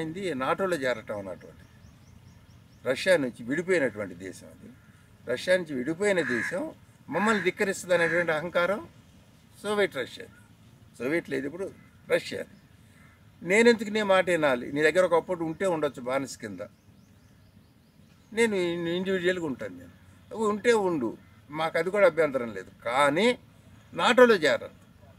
ఏమైంది నాటోలో చేరటం అన్నటువంటి రష్యా నుంచి విడిపోయినటువంటి దేశం అది రష్యా నుంచి విడిపోయిన దేశం మమ్మల్ని ధిక్కరిస్తుంది అనేటువంటి అహంకారం సోవియట్ రష్యా సోవియట్ లేదు ఇప్పుడు రష్యా నేనెందుకు నీ మాట వినాలి నీ దగ్గర ఒకప్పుడు ఉంటే ఉండొచ్చు బానిస కింద నేను ఇండివిజువల్గా ఉంటాను నేను అవి ఉంటే ఉండు మాకు అది కూడా అభ్యంతరం లేదు కానీ నాటోలో చేరద్దు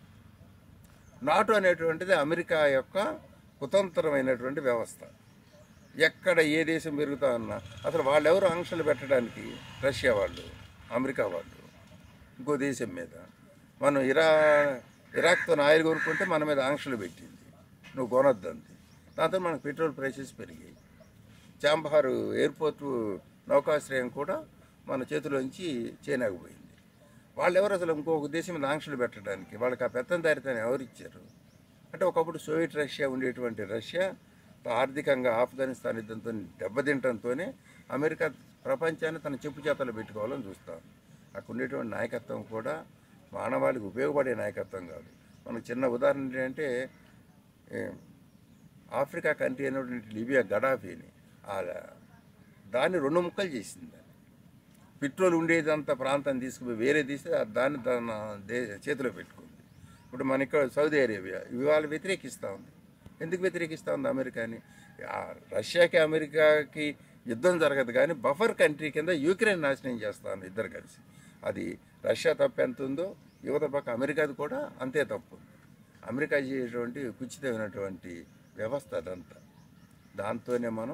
నాటో అనేటువంటిది అమెరికా యొక్క కుతంత్రమైనటువంటి వ్యవస్థ ఎక్కడ ఏ దేశం పెరుగుతా ఉన్నా అసలు వాళ్ళెవరు ఆంక్షలు పెట్టడానికి రష్యా వాళ్ళు అమెరికా వాళ్ళు ఇంకో దేశం మీద మనం ఇరా ఇరాక్తో ఆయిల్ కొనుక్కుంటే మన మీద ఆంక్షలు పెట్టింది నువ్వు కొనొద్దంది దాంతో మనకు పెట్రోల్ ప్రైసెస్ పెరిగాయి చాంబారు ఎయిర్పోర్ట్ నౌకాశ్రయం కూడా మన చేతిలోంచి చైనాకు పోయింది వాళ్ళు ఎవరు అసలు ఇంకొక దేశం మీద ఆంక్షలు పెట్టడానికి వాళ్ళకి ఆ పెత్తందారితనం ఎవరు ఇచ్చారు అంటే ఒకప్పుడు సోవియట్ రష్యా ఉండేటువంటి రష్యా ఆర్థికంగా ఆఫ్ఘనిస్తాన్ యుద్ధంతో దెబ్బతింటంతోనే అమెరికా ప్రపంచాన్ని తన చెప్పు చేతలు పెట్టుకోవాలని చూస్తాం అక్కడ ఉండేటువంటి నాయకత్వం కూడా మానవాళికి ఉపయోగపడే నాయకత్వం కాదు మనకు చిన్న ఉదాహరణ ఏంటంటే ఏ, ఆఫ్రికా కంట్రీ అయినటువంటి లిబియా గడాఫీని ఆ దాన్ని రెండు ముక్కలు చేసింది దాన్ని. పెట్రోల్ ఉండేదంత ప్రాంతం తీసుకుపోయి వేరే తీస్తే ఆ దాన్ని తన దే చేతిలో పెట్టుకుంది ఇప్పుడు మన ఇక్కడ సౌదీ అరేబియా ఇవాళ వ్యతిరేకిస్తూ ఉంది ఎందుకు వ్యతిరేకిస్తూ ఉంది అమెరికాని ఆ రష్యాకి అమెరికాకి యుద్ధం జరగదు కానీ బఫర్ కంట్రీ కింద యూక్రెయిన్ నాశనం చేస్తాను ఇద్దరు కలిసి అది రష్యా తప్పు ఎంత ఉందో యువత పక్క అమెరికాది కూడా అంతే తప్పు ఉంది అమెరికా చేసేటువంటి కుచితమైనటువంటి వ్యవస్థ అదంతా దాంతోనే మనం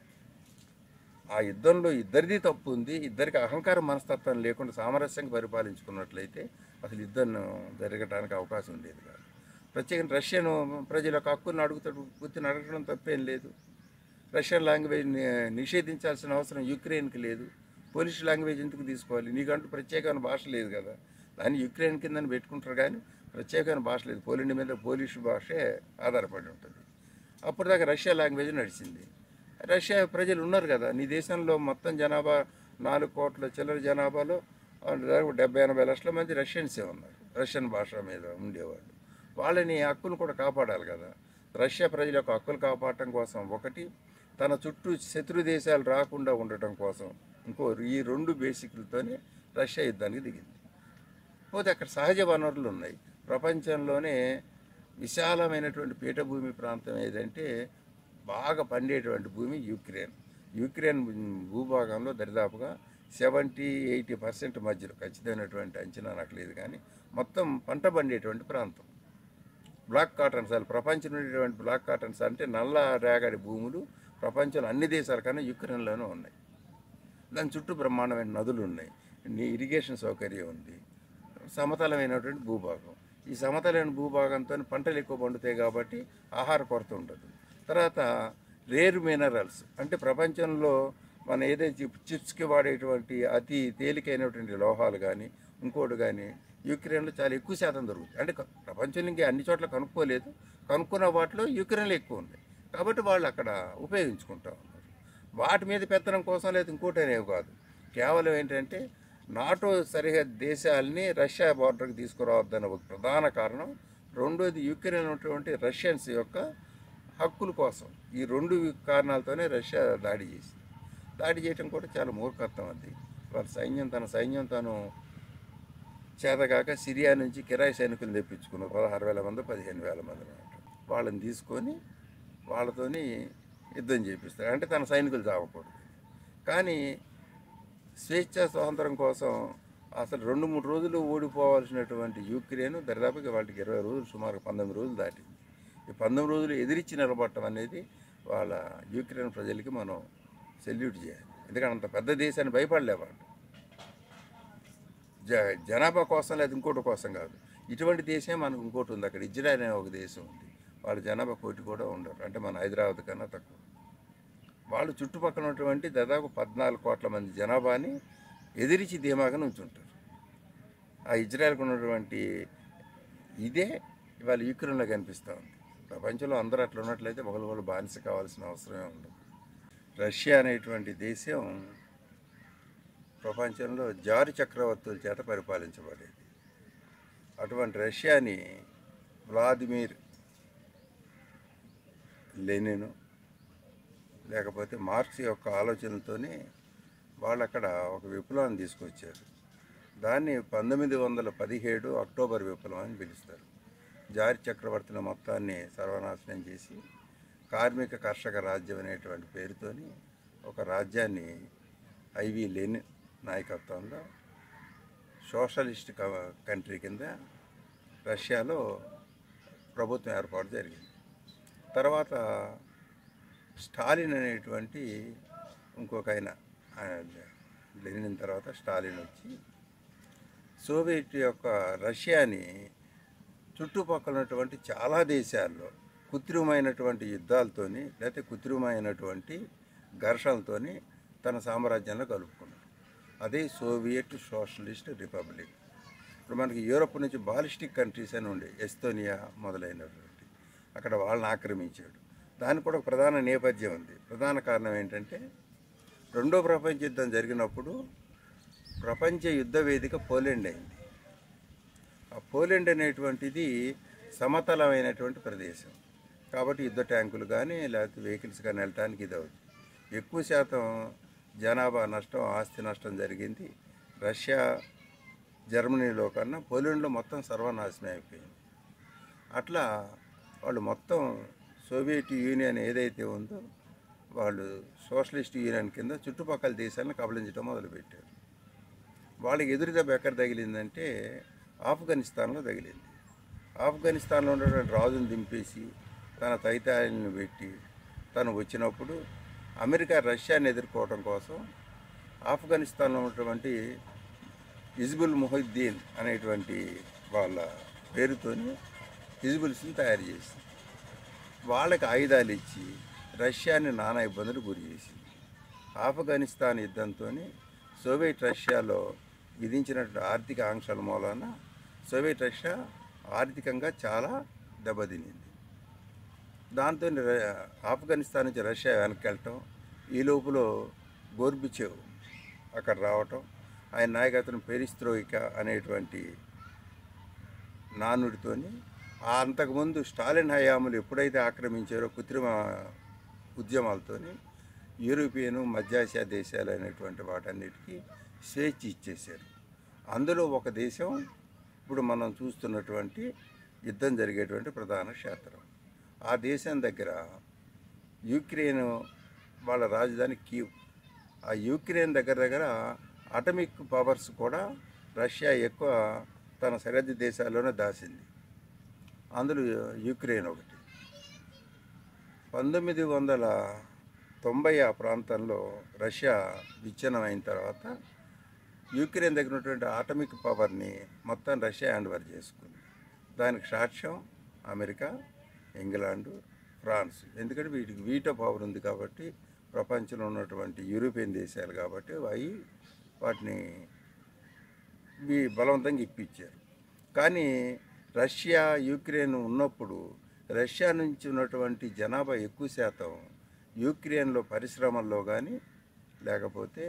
ఆ యుద్ధంలో ఇద్దరిది తప్పు ఉంది ఇద్దరికి అహంకార మనస్తత్వం లేకుండా సామరస్యంగా పరిపాలించుకున్నట్లయితే అసలు యుద్ధం జరగడానికి అవకాశం ఉండేది కాదు ప్రత్యేకంగా రష్యన్ ప్రజల యొక్క హక్కులను అడుగుతాడు పూర్తిని అడగడం తప్పేం లేదు రష్యన్ లాంగ్వేజ్ నిషేధించాల్సిన అవసరం యుక్రెయిన్కి లేదు పోలిష్ లాంగ్వేజ్ ఎందుకు తీసుకోవాలి నీకంటూ ప్రత్యేకమైన భాష లేదు కదా దాన్ని యుక్రెయిన్ కిందని పెట్టుకుంటారు కానీ ప్రత్యేకమైన భాష లేదు పోలిండి మీద పోలిష్ భాషే ఆధారపడి ఉంటుంది అప్పుడు దాకా రష్యా లాంగ్వేజ్ నడిచింది రష్యా ప్రజలు ఉన్నారు కదా నీ దేశంలో మొత్తం జనాభా నాలుగు కోట్ల చిల్లర జనాభాలో ఆ, దాదాపు డెబ్బై ఎనభై లక్షల మంది రష్యన్సే ఉన్నారు రష్యన్ భాష మీద ఉండేవాళ్ళు వాళ్ళని హక్కులు కూడా కాపాడాలి కదా రష్యా ప్రజల యొక్క హక్కులు కాపాడటం కోసం ఒకటి తన చుట్టూ శత్రు దేశాలు రాకుండా ఉండటం కోసం ఇంకో ఈ రెండు బేసిక్లతోనే రష్యా యుద్ధానికి దిగింది పోతే అక్కడ సహజ వనరులు ఉన్నాయి ప్రపంచంలోనే విశాలమైనటువంటి పీఠభూమి ప్రాంతం ఏదంటే బాగా పండేటువంటి భూమి యుక్రెయిన్ యుక్రెయిన్ భూభాగంలో దరిదాపుగా సెవెంటీ ఎయిటీ పర్సెంట్ మధ్యలో ఖచ్చితమైనటువంటి అంచనా నాకు లేదు కానీ మొత్తం పంట పండేటువంటి ప్రాంతం బ్లాక్ కాటన్స్ అసలు ప్రపంచంలో ఉండేటువంటి బ్లాక్ కాటన్స్ అంటే నల్ల రేగడి భూములు ప్రపంచంలో అన్ని దేశాల కన్నా యుక్రెయిన్లోనే ఉన్నాయి దాని చుట్టూ బ్రహ్మాండమైన నదులు ఉన్నాయి నీ ఇరిగేషన్ సౌకర్యం ఉంది సమతలమైనటువంటి భూభాగం ఈ సమతలమైన భూభాగంతో పంటలు ఎక్కువ పండుతాయి కాబట్టి ఆహార కొరత ఉండదు తర్వాత రేర్ మినరల్స్ అంటే ప్రపంచంలో మన ఏదైతే చిప్- చిప్స్కి వాడేటువంటి అతి తేలికైనటువంటి లోహాలు కానీ ఇంకోటి కానీ యుక్రెయిన్లో చాలా ఎక్కువ శాతం దొరుకుతుంది అంటే క- ప్రపంచంలో ఇంకా అన్ని చోట్ల కనుక్కోలేదు కనుక్కున్న వాటిలో యుక్రెయిన్లో ఎక్కువ ఉన్నాయి కాబట్టి వాళ్ళు అక్కడ ఉపయోగించుకుంటా ఉన్నారు వాటి మీద పెత్తనం కోసం లేదు ఇంకోటి అనేవి కాదు కేవలం ఏంటంటే నాటో సరిహద్దు దేశాలని రష్యా బార్డర్కి తీసుకురావద్దన్న ఒక ప్రధాన కారణం రెండోది యుక్రెయిన్ ఉన్నటువంటి రష్యన్స్ యొక్క హక్కుల కోసం ఈ రెండు కారణాలతోనే రష్యా దాడి చేసింది దాడి చేయటం కూడా చాలా మూర్ఖత్వం అది వాళ్ళ సైన్యం తన సైన్యం తను చేతగాక సిరియా నుంచి కిరాయి సైనికులు తెప్పించుకున్నారు పదహారు వేల మంది పదిహేను వేల మంది అన్నమాట వాళ్ళని తీసుకొని వాళ్ళతోని యుద్ధం చేపిస్తారు అంటే తన సైనికులు చావకూడదు కానీ స్వేచ్ఛ స్వాతంత్రం కోసం అసలు రెండు మూడు రోజులు ఓడిపోవాల్సినటువంటి యుక్రెయిన్ దరిదాపుగా వాళ్ళకి ఇరవై రోజులు సుమారు పంతొమ్మిది రోజులు దాటింది ఈ పంతొమ్మిది రోజులు ఎదిరించి నిలబడటం అనేది వాళ్ళ యుక్రెయిన్ ప్రజలకి మనం సెల్యూట్ చేయాలి ఎందుకంటే అంత పెద్ద దేశాన్ని భయపడలే వాళ్ళు జ జనాభా కోసం లేదు ఇంకోటి కోసం కాదు ఇటువంటి దేశం మనకు ఇంకోటి ఉంది అక్కడ ఇజ్రాయల్ అనే ఒక దేశం ఉంది వాళ్ళ జనాభా కోటి కూడా ఉండరు అంటే మన హైదరాబాద్ కన్నా తక్కువ వాళ్ళు చుట్టుపక్కల ఉన్నటువంటి దాదాపు పద్నాలుగు కోట్ల మంది జనాభాని ఎదిరించి ధీమాగా ఉంచుంటారు ఆ ఇజ్రాయల్కి ఉన్నటువంటి ఇదే ఇవాళ యుక్రెయిన్లో కనిపిస్తూ ఉంది ప్రపంచంలో అందరూ అట్లా ఉన్నట్లయితే ఒకరు వాళ్ళు బానిస కావాల్సిన అవసరమే ఉండదు రష్యా అనేటువంటి దేశం ప్రపంచంలో జారి చక్రవర్తుల చేత పరిపాలించబడేది అటువంటి రష్యాని వ్లాదిమిర్ లెనిన్ లేకపోతే మార్క్స్ యొక్క ఆలోచనలతోనే వాళ్ళు అక్కడ ఒక విప్లవాన్ని తీసుకొచ్చారు దాన్ని పంతొమ్మిది వందల పదిహేడు అక్టోబర్ విప్లవం అని పిలుస్తారు జారి చక్రవర్తుల మొత్తాన్ని సర్వనాశనం చేసి కార్మిక కర్షక రాజ్యం అనేటువంటి పేరుతోని ఒక రాజ్యాన్ని ఐవి లెనిన్ నాయకత్వంలో సోషలిస్ట్ క- కంట్రీ కింద రష్యాలో ప్రభుత్వం ఏర్పాటు జరిగింది తర్వాత స్టాలిన్ అనేటువంటి ఇంకొక ఆయన ఆయన లెనిన్ తర్వాత స్టాలిన్ వచ్చి సోవియట్ యొక్క రష్యాని చుట్టుపక్కల ఉన్నటువంటి చాలా దేశాల్లో కృత్రిమైనటువంటి యుద్ధాలతోని లేకపోతే కృత్రిమైనటువంటి ఘర్షణలతోని తన సామ్రాజ్యంలో కలుపుకున్నాడు అదే సోవియట్ సోషలిస్ట్ రిపబ్లిక్ ఇప్పుడు మనకి యూరోప్ నుంచి బాలిస్టిక్ కంట్రీస్ అని ఉండే ఎస్తోనియా మొదలైనటువంటి అక్కడ వాళ్ళని ఆక్రమించాడు దానికి కూడా ఒక ప్రధాన నేపథ్యం ఉంది ప్రధాన కారణం ఏంటంటే రెండో ప్రపంచ యుద్ధం జరిగినప్పుడు ప్రపంచ యుద్ధ వేదిక పోలెండ్ అయింది ఆ పోలెండ్ అనేటువంటిది సమతలమైనటువంటి ప్రదేశం కాబట్టి యుద్ధ ట్యాంకులు కానీ లేకపోతే వెహికల్స్ కానీ వెళ్ళటానికి ఇది అవుతుంది ఎక్కువ శాతం జనాభా నష్టం ఆస్తి నష్టం జరిగింది రష్యా జర్మనీలో కన్నా పోలెండ్లో మొత్తం సర్వనాశనం అయిపోయింది అట్లా వాళ్ళు మొత్తం సోవియట్ యూనియన్ ఏదైతే ఉందో వాళ్ళు సోషలిస్ట్ యూనియన్ కింద చుట్టుపక్కల దేశాలను కబలించడం మొదలుపెట్టారు వాళ్ళకి ఎదురు దెబ్బ ఎక్కడ తగిలిందంటే ఆఫ్ఘనిస్తాన్లో తగిలింది ఆఫ్ఘనిస్తాన్లో ఉన్నటువంటి రాజును దింపేసి తన తైతాలను పెట్టి తను వచ్చినప్పుడు అమెరికా రష్యాని ఎదుర్కోవడం కోసం ఆఫ్ఘనిస్తాన్లో ఉన్నటువంటి హిజ్బుల్ ముహిద్దీన్ అనేటువంటి వాళ్ళ పేరుతోని హిజ్బుల్స్ని తయారు చేసింది వాళ్ళకి ఆయుధాలు ఇచ్చి రష్యాని నానా ఇబ్బందులు గురి చేసింది ఆఫ్ఘనిస్తాన్ యుద్ధంతో సోవియట్ రష్యాలో విధించినటువంటి ఆర్థిక ఆంక్షల మూలాన సోవియట్ రష్యా ఆర్థికంగా చాలా దెబ్బతినింది దాంతో ఆఫ్ఘనిస్తాన్ నుంచి రష్యా వెనక్కి వెళ్ళటం ఈ లోపల గోర్బిచేవ్ అక్కడ రావటం ఆయన నాయకత్వం పెరిస్త్రోయిక అనేటువంటి నానుడితోని ఆ అంతకుముందు స్టాలిన్ హయాములు ఎప్పుడైతే ఆక్రమించారో కృత్రిమ ఉద్యమాలతోని యూరోపియన్ మధ్యాసియా దేశాలు అనేటువంటి వాటన్నిటికీ స్వేచ్ఛ ఇచ్చేశారు అందులో ఒక దేశం ఇప్పుడు మనం చూస్తున్నటువంటి యుద్ధం జరిగేటువంటి ప్రధాన క్షేత్రం ఆ దేశం దగ్గర యుక్రెయిన్ వాళ్ళ రాజధాని కీవ్ ఆ యుక్రెయిన్ దగ్గర దగ్గర అటమిక్ పవర్స్ కూడా రష్యా ఎక్కువ తన సరిహద్దు దేశాల్లోనే దాసింది అందులో యుక్రెయిన్ ఒకటి పంతొమ్మిది వందల తొంభై ఆ ప్రాంతంలో రష్యా విచ్ఛిన్నమైన తర్వాత యుక్రెయిన్ దగ్గర ఉన్నటువంటి ఆటమిక్ పవర్ని మొత్తం రష్యా హ్యాండ్ ఓవర్ చేసుకుంది దానికి సాక్ష్యం అమెరికా ఇంగ్లాండు ఫ్రాన్స్ ఎందుకంటే వీటికి వీటో పవర్ ఉంది కాబట్టి ప్రపంచంలో ఉన్నటువంటి యూరోపియన్ దేశాలు కాబట్టి అవి వాటిని వీ బలవంతంగా ఇప్పించారు కానీ రష్యా యుక్రెయిన్ ఉన్నప్పుడు రష్యా నుంచి ఉన్నటువంటి జనాభా ఎక్కువ శాతం యుక్రెయిన్లో పరిశ్రమల్లో కానీ లేకపోతే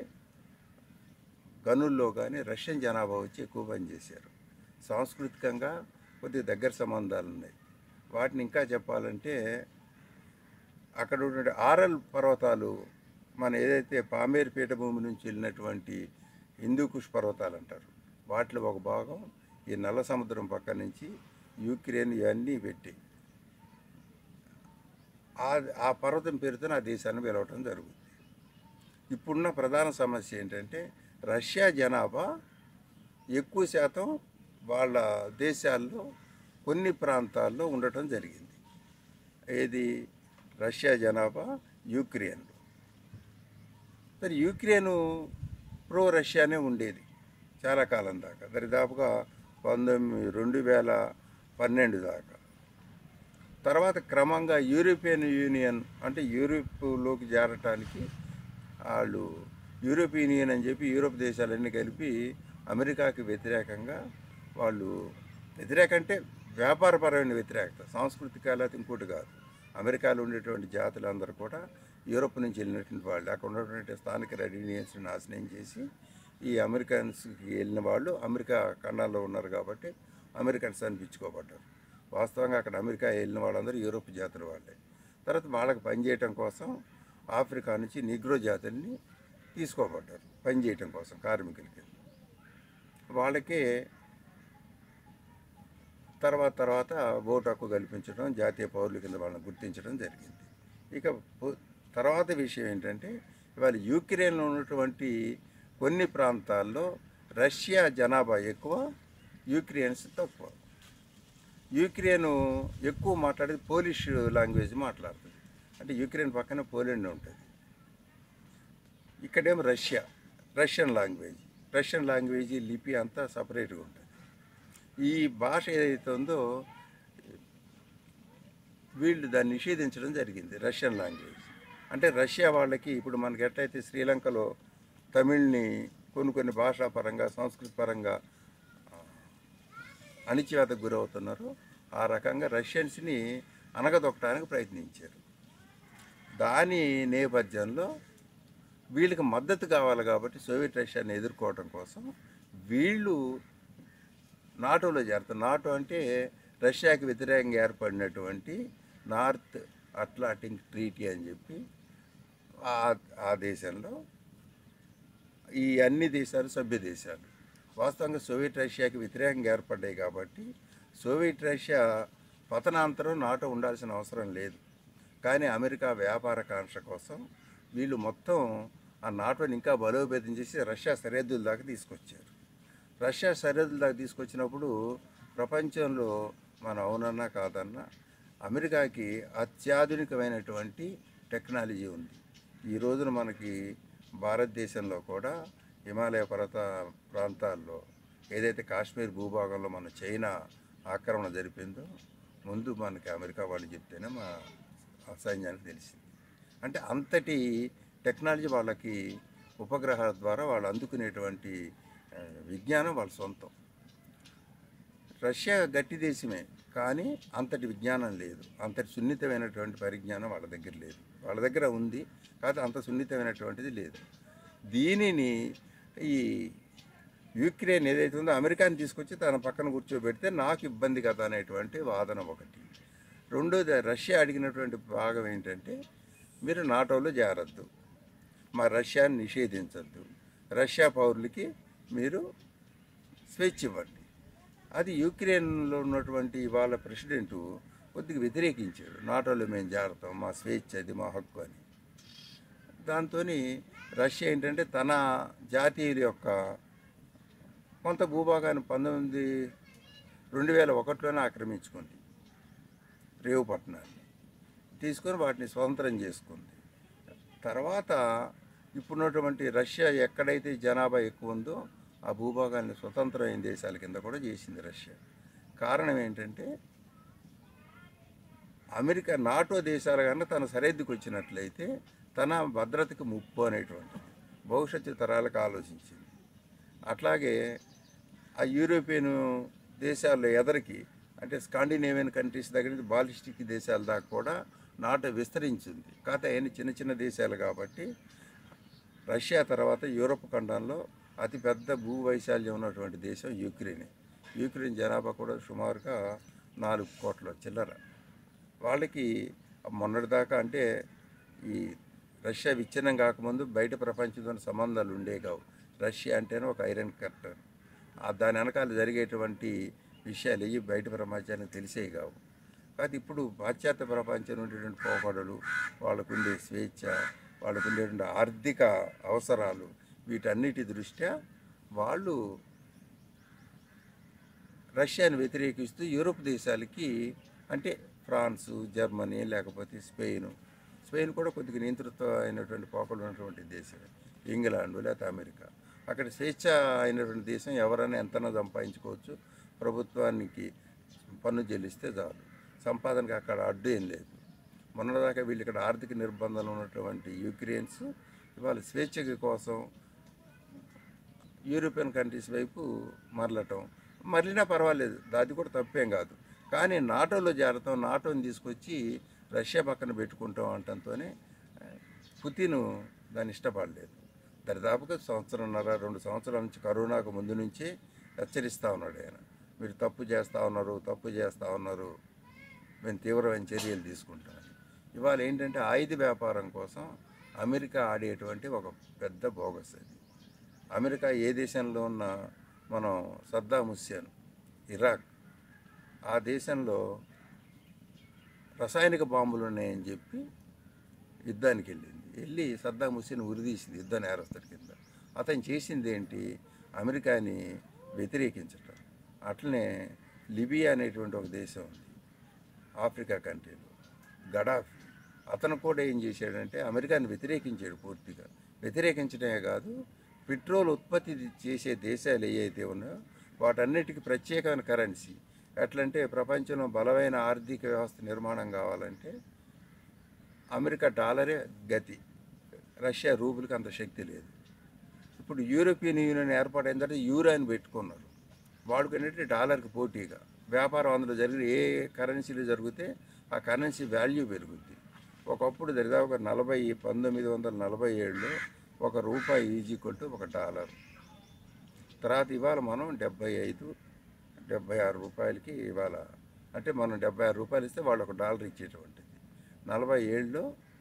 గనుల్లో కానీ రష్యన్ జనాభా వచ్చి ఎక్కువ పనిచేశారు సాంస్కృతికంగా కొద్దిగా దగ్గర సంబంధాలు ఉన్నాయి వాటిని ఇంకా చెప్పాలంటే అక్కడ ఉన్నటువంటి ఆరల్ పర్వతాలు మన ఏదైతే పామేరు పీఠభూమి నుంచి వెళ్ళినటువంటి హిందూకుష్ పర్వతాలు అంటారు వాటిలో ఒక భాగం ఈ నల్ల సముద్రం పక్క నుంచి యుక్రెయిన్ ఇవన్నీ పెట్టి ఆ ఆ పర్వతం పేరుతో ఆ దేశాన్ని పిలవటం జరుగుతుంది ఇప్పుడున్న ప్రధాన సమస్య ఏంటంటే రష్యా జనాభా ఎక్కువ శాతం వాళ్ళ దేశాల్లో కొన్ని ప్రాంతాల్లో ఉండటం జరిగింది ఏది రష్యా జనాభా యుక్రెయిన్లో మరి యుక్రెయిన్ ప్రో రష్యానే ఉండేది చాలా కాలం దాకా దరిదాపుగా పంతొమ్మిది రెండు వేల పన్నెండు దాకా తర్వాత క్రమంగా యూరోపియన్ యూనియన్ అంటే యూరోప్లోకి చేరటానికి వాళ్ళు యూరోపియన్ యూనియన్ అని చెప్పి యూరోప్ దేశాలన్నీ కలిపి అమెరికాకి వ్యతిరేకంగా వాళ్ళు వ్యతిరేక అంటే వ్యాపారపరమైన వ్యతిరేకత సాంస్కృతిక లేకపోతే ఇంకోటి కాదు అమెరికాలో ఉండేటువంటి జాతులందరూ కూడా యూరోప్ నుంచి వెళ్ళినటువంటి వాళ్ళు అక్కడ ఉన్నటువంటి స్థానిక రెడ్ యూనియన్స్ని నాశనం చేసి ఈ అమెరికన్స్కి వెళ్ళిన వాళ్ళు అమెరికా ఖండాల్లో ఉన్నారు కాబట్టి అమెరికన్స్ అనిపించుకోబడ్డారు వాస్తవంగా అక్కడ అమెరికా వెళ్ళిన వాళ్ళందరూ యూరోప్ జాతుల వాళ్ళే తర్వాత వాళ్ళకి పనిచేయటం కోసం ఆఫ్రికా నుంచి నిగ్రో జాతుల్ని తీసుకోబడ్డారు పనిచేయటం కోసం కార్మికులకి వాళ్ళకే తర్వాత తర్వాత ఓటు హక్కు కల్పించడం జాతీయ పౌరుల కింద వాళ్ళని గుర్తించడం జరిగింది ఇక పు- తర్వాత విషయం ఏంటంటే ఇవాళ యూక్రెయిన్లో ఉన్నటువంటి కొన్ని ప్రాంతాల్లో రష్యా జనాభా ఎక్కువ యూక్రెయిన్స్ తక్కువ యూక్రెయిన్ ఎక్కువ మాట్లాడేది పోలిష్ లాంగ్వేజ్ మాట్లాడుతుంది అంటే యూక్రెయిన్ పక్కన పోలాండ్ ఉంటుంది ఇక్కడేమో Russia Russian language Russian language లిపి అంతా సపరేట్గా ఉంటుంది ఈ భాష ఏదైతే ఉందో వీళ్ళు దాన్ని నిషేధించడం జరిగింది రష్యన్ లాంగ్వేజ్ అంటే రష్యా వాళ్ళకి ఇప్పుడు మనకి ఎట్లయితే శ్రీలంకలో తమిళ్ని కొన్ని కొన్ని భాషా పరంగా సంస్కృతి పరంగా ఆ, అణిచివేతకు గురవుతున్నారు ఆ రకంగా రష్యన్స్ని అనగదొక్కడానికి ప్రయత్నించారు దాని నేపథ్యంలో వీళ్ళకి మద్దతు కావాలి కాబట్టి సోవియట్ రష్యాని ఎదుర్కోవడం కోసం వీళ్ళు నాటోలో చేరుతారు నాటో అంటే రష్యాకి వ్యతిరేకంగా ఏర్పడినటువంటి నార్త్ అట్లాంటిక్ ట్రీటీ అని చెప్పి ఆ ఆ దేశంలో ఈ అన్ని దేశాలు సభ్య దేశాలు వాస్తవంగా సోవియట్ రష్యాకి వ్యతిరేకంగా ఏర్పడ్డాయి కాబట్టి సోవియట్ రష్యా పతనాంతరం నాటో ఉండాల్సిన అవసరం లేదు కానీ అమెరికా వ్యాపార కాంక్ష కోసం వీళ్ళు మొత్తం ఆ నాటోని ఇంకా బలోపేతం చేసి రష్యా సరిహద్దుల దాకా తీసుకొచ్చారు రష్యా సరిహద్దుల దాకా తీసుకొచ్చినప్పుడు ప్రపంచంలో మన అవునన్నా కాదన్నా అమెరికాకి అత్యాధునికమైనటువంటి టెక్నాలజీ ఉంది ఈ రోజున మనకి భారతదేశంలో కూడా హిమాలయ పర్వత ప్రాంతాల్లో ఏదైతే కాశ్మీర్ భూభాగంలో మన చైనా ఆక్రమణ జరిపిందో ముందు మనకి అమెరికా వాళ్ళు చెప్తేనే మా సైన్యానికి తెలిసింది అంటే అంతటి టెక్నాలజీ వాళ్ళకి ఉపగ్రహాల ద్వారా వాళ్ళు అందుకునేటువంటి ఆ, విజ్ఞానం వాళ్ళ సొంతం రష్యా గట్టి దేశమే కానీ అంతటి విజ్ఞానం లేదు అంతటి సున్నితమైనటువంటి పరిజ్ఞానం వాళ్ళ దగ్గర లేదు వాళ్ళ దగ్గర ఉంది కాదు అంత సున్నితమైనటువంటిది లేదు దీనిని ఈ యుక్రెయిన్ ఏదైతే ఉందో అమెరికాని తీసుకొచ్చి తన పక్కన కూర్చోబెడితే నాకు ఇబ్బంది కదా అనేటువంటి వాదన ఒకటి రెండోది రష్యా అడిగినటువంటి భాగం ఏంటంటే మీరు నాటోలో చేరద్దు మా రష్యాని నిషేధించద్దు రష్యా పౌరులకి మీరు స్వేచ్ఛ ఇవ్వండి అది యుక్రెయిన్లో ఉన్నటువంటి వాళ్ళ ప్రెసిడెంట్ కొద్దిగా వ్యతిరేకించాడు నాటోలో మేము జాగ్రత్త మా స్వేచ్ఛ అది మా హక్కు అని దాంతో రష్యా ఏంటంటే తన జాతీయుల యొక్క కొంత భూభాగాన్ని పంతొమ్మిది రెండు వేల ఒకటిలోనే ఆక్రమించుకుంది రేవు పట్టణాన్ని తీసుకొని వాటిని స్వతంత్రం చేసుకుంది తర్వాత ఇప్పుడున్నటువంటి రష్యా ఎక్కడైతే జనాభా ఎక్కువ ఉందో ఆ భూభాగాన్ని స్వతంత్రమైన దేశాల కింద కూడా చేసింది రష్యా కారణం ఏంటంటే అమెరికా నాటో దేశాల కన్నా తన సరిహద్దుకు వచ్చినట్లయితే తన భద్రతకు ముప్పు అనేటువంటిది భవిష్యత్తు తరాలకు ఆలోచించింది అట్లాగే ఆ యూరోపియన్ దేశాల్లో ఎదరికి అంటే స్కాండినేవియన్ కంట్రీస్ దగ్గర నుంచి బాలిస్టిక్ దేశాల దాకా కూడా నాటో విస్తరించింది కాకపోతే అవన్నీ చిన్న చిన్న దేశాలు కాబట్టి రష్యా తర్వాత యూరప్ ఖండంలో అతిపెద్ద భూవైశాల్యం ఉన్నటువంటి దేశం యుక్రెయిన్ యుక్రెయిన్ జనాభా కూడా సుమారుగా నాలుగు కోట్ల చిల్లర వాళ్ళకి మొన్నటిదాకా అంటే ఈ రష్యా విచ్ఛిన్నం కాకముందు బయట ప్రపంచంతో సంబంధాలు ఉండే కావు రష్యా అంటేనే ఒక ఐరన్ కర్టన్ ఆ దాని వెనకాల జరిగేటువంటి విషయాలు ఇవి బయట ప్రపంచానికి తెలిసేవి కావు కాదు ఇప్పుడు పాశ్చాత్య ప్రపంచం ఉండేటువంటి పోకడలు వాళ్ళకు ఉండే స్వేచ్ఛ వాళ్ళకు ఉండేటువంటి ఆర్థిక అవసరాలు వీటన్నిటి దృష్ట్యా వాళ్ళు రష్యాను వ్యతిరేకిస్తూ యూరోప్ దేశాలకి అంటే ఫ్రాన్సు జర్మనీ లేకపోతే స్పెయిన్ స్పెయిన్ కూడా కొద్దిగా నియంతృత్వ అయినటువంటి పోకలు ఉన్నటువంటి దేశం ఇంగ్లాండ్ లేకపోతే అమెరికా అక్కడ స్వేచ్ఛ అయినటువంటి దేశం ఎవరైనా ఎంతనో సంపాదించుకోవచ్చు ప్రభుత్వానికి పన్ను చెల్లిస్తే చాలు సంపాదనకి అక్కడ అడ్డు ఏం లేదు మొన్నదాకా వీళ్ళు ఇక్కడ ఆర్థిక నిర్బంధాలు ఉన్నటువంటి యుక్రెయిన్స్ ఇవాళ స్వేచ్ఛ కోసం యూరోపియన్ కంట్రీస్ వైపు మరలటం మరలినా పర్వాలేదు అది కూడా తప్పేం కాదు కానీ నాటోలో చేరతాం నాటోని తీసుకొచ్చి రష్యా పక్కన పెట్టుకుంటాం అంటంతోనే ఆ, పుతిన్ దాన్ని ఇష్టపడలేదు దరిదాపుగా సంవత్సరంన్నర రెండు సంవత్సరాల నుంచి కరోనాకు ముందు నుంచే హెచ్చరిస్తూ ఉన్నాడు ఆయన మీరు తప్పు చేస్తూ ఉన్నారు తప్పు చేస్తూ ఉన్నారు మేము తీవ్రమైన చర్యలు తీసుకుంటామని ఇవాళ ఏంటంటే ఆయుధ వ్యాపారం కోసం అమెరికా ఆడేటువంటి ఒక పెద్ద బోగస్ అది అమెరికా ఏ దేశంలో ఉన్న మనం సద్దాం హుస్సేన్ ఇరాక్ ఆ దేశంలో రసాయనిక బాంబులు ఉన్నాయని చెప్పి యుద్ధానికి వెళ్ళింది వెళ్ళి సద్దాం హుస్సేన్ ఉరిదీసింది యుద్ధ నేరస్తుడి కింద అతను చేసింది ఏంటి అమెరికాని వ్యతిరేకించటం అట్లనే లిబియా అనేటువంటి ఒక దేశం ఉంది ఆఫ్రికా కంట్రీలో గడాఫీ అతను కూడా ఏం చేశాడంటే అమెరికాని వ్యతిరేకించాడు పూర్తిగా వ్యతిరేకించడమే కాదు పెట్రోల్ ఉత్పత్తి చేసే దేశాలు ఏవైతే ఉన్నాయో వాటన్నిటికీ ప్రత్యేకమైన కరెన్సీ ఎట్లంటే ప్రపంచంలో బలమైన ఆర్థిక వ్యవస్థ నిర్మాణం కావాలంటే అమెరికా డాలరే గతి రష్యా రూబులకి అంత శక్తి లేదు ఇప్పుడు యూరోపియన్ యూనియన్ ఏర్పాటైన తర్వాత యూరోని పెట్టుకున్నారు వాడుకు ఏంటంటే డాలర్కి పోటీగా వ్యాపారం అందులో జరిగిన ఏ కరెన్సీలు జరిగితే ఆ కరెన్సీ వాల్యూ పెరుగుద్ది ఒకప్పుడు దరిదాపు నలభై పంతొమ్మిది వందల నలభై ఏడులో ఒక రూపాయి ఈజీ కొట్టు ఒక డాలర్ తర్వాత ఇవాళ మనం డెబ్బై ఐదు డెబ్బై ఆరు రూపాయలకి ఇవాళ అంటే మనం డెబ్బై ఆరు రూపాయలు ఇస్తే వాళ్ళు ఒక డాలర్ ఇచ్చేటువంటిది నలభై ఏడులో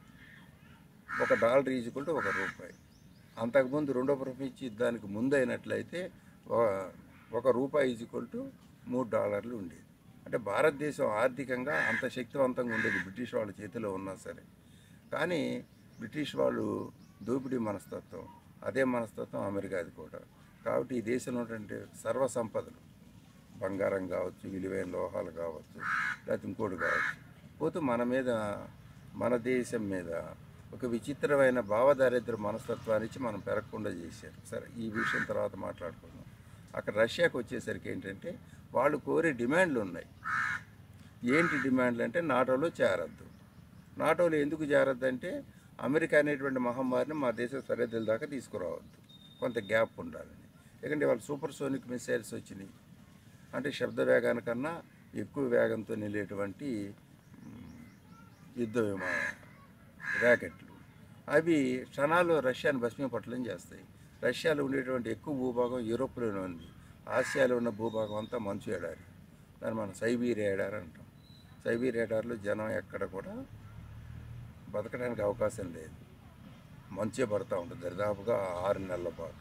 ఒక డాలర్ ఈజుకుంటే ఒక రూపాయి అంతకుముందు రెండో ప్రపంచ యుద్ధానికి ముందు అయినట్లయితే ఒక- ఒక రూపాయి ఈజుకొల్ టు మూడు డాలర్లు ఉండేది అంటే భారతదేశం ఆర్థికంగా అంత శక్తివంతంగా ఉండేది బ్రిటిష్ వాళ్ళ చేతిలో ఉన్నా సరే కానీ బ్రిటిష్ వాళ్ళు దోపిడీ మనస్తత్వం అదే మనస్తత్వం అమెరికాది కూడా కాబట్టి ఈ దేశంలో ఉన్నటువంటి సర్వ సంపదలు బంగారం కావచ్చు విలువైన లోహాలు కావచ్చు లేకపోతే ఇంకోటి కావచ్చు పోతే మన మీద మన దేశం మీద ఒక విచిత్రమైన భావదారిద్ర మనస్తత్వాన్ని ఇచ్చి మనం పెరగకుండా చేశారు సరే ఈ విషయం తర్వాత మాట్లాడుకుందాం అక్కడ రష్యాకి వచ్చేసరికి ఏంటంటే వాళ్ళు కోరే డిమాండ్లు ఉన్నాయి ఏంటి డిమాండ్లు అంటే నాటోలో చేరద్దు నాటోలో ఎందుకు చేరద్దు అంటే అమెరికా అనేటువంటి మహమ్మారిని మా దేశ సరిహద్దుల దాకా తీసుకురావద్దు కొంత గ్యాప్ ఉండాలని ఎందుకంటే వాళ్ళు సూపర్ సోనిక్ మిసైల్స్ వచ్చినాయి అంటే శబ్ద వేగానికన్నా ఎక్కువ వేగంతో నిలేటువంటి మ్, యుద్ధ విమాన ర్యాకెట్లు అవి క్షణాల్లో రష్యాను భస్మీపట్టడం చేస్తాయి రష్యాలో ఉండేటువంటి ఎక్కువ భూభాగం యూరోప్లోనే ఉంది ఆసియాలో ఉన్న భూభాగం అంతా మంచు ఎడారి దాన్ని మనం సైబీరియా ఎడారి అంటాం సైబీరియా ఎడారిలో జనం ఎక్కడ కూడా బతకడానికి అవకాశం లేదు మంచే పడతా ఉంటుంది దరిదాపుగా ఆరు నెలల పాటు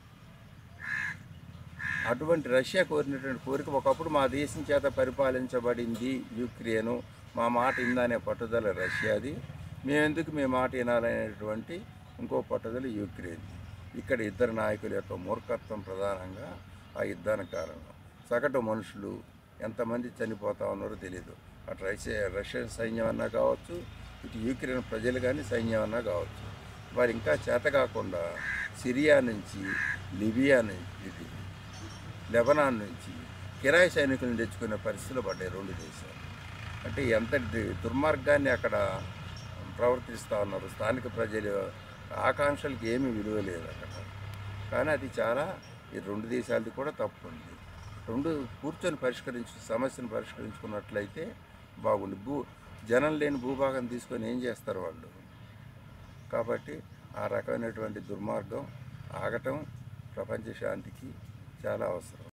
అటువంటి రష్యా కోరినటువంటి కోరిక ఒకప్పుడు మా దేశం చేత పరిపాలించబడింది యుక్రెయిన్ మా మాట ఇందనే పట్టుదల రష్యాది మేమెందుకు మీ మాట వినాలనేటువంటి ఇంకో పట్టుదల యుక్రెయిన్ ఇక్కడ ఇద్దరు నాయకుల యొక్క మూర్ఖత్వం ప్రధానంగా ఆ యుద్ధానికి కారణం సగటు మనుషులు ఎంతమంది చనిపోతా ఉన్నారో తెలియదు అటు రష్యా రష్యన్ సైన్యం అన్నా కావచ్చు ఇటు యూక్రెయిన్ ప్రజలు కానీ సైన్యం అన్నా కావచ్చు వారు ఇంకా చేత కాకుండా సిరియా నుంచి లిబియా నుంచి ఇది లెబనాన్ నుంచి కిరాయి సైనికులను తెచ్చుకునే పరిస్థితులు పడ్డాయి రెండు దేశాలు అంటే ఎంత ది- దుర్మార్గాన్ని అక్కడ ప్రవర్తిస్తూ ఉన్నారు స్థానిక ప్రజలు ఆకాంక్షలకు ఏమీ విలువ లేదు అక్కడ కానీ అది చాలా ఈ రెండు దేశాలది కూడా తప్పు ఉంది రెండు కూర్చొని పరిష్కరించు సమస్యను పరిష్కరించుకున్నట్లయితే బాగుంది భూ జనం లేని భూభాగం తీసుకొని ఏం చేస్తారు వాళ్ళు కాబట్టి ఆ రకమైనటువంటి దుర్మార్గం ఆగటం ప్రపంచ శాంతికి చాలా అవసరం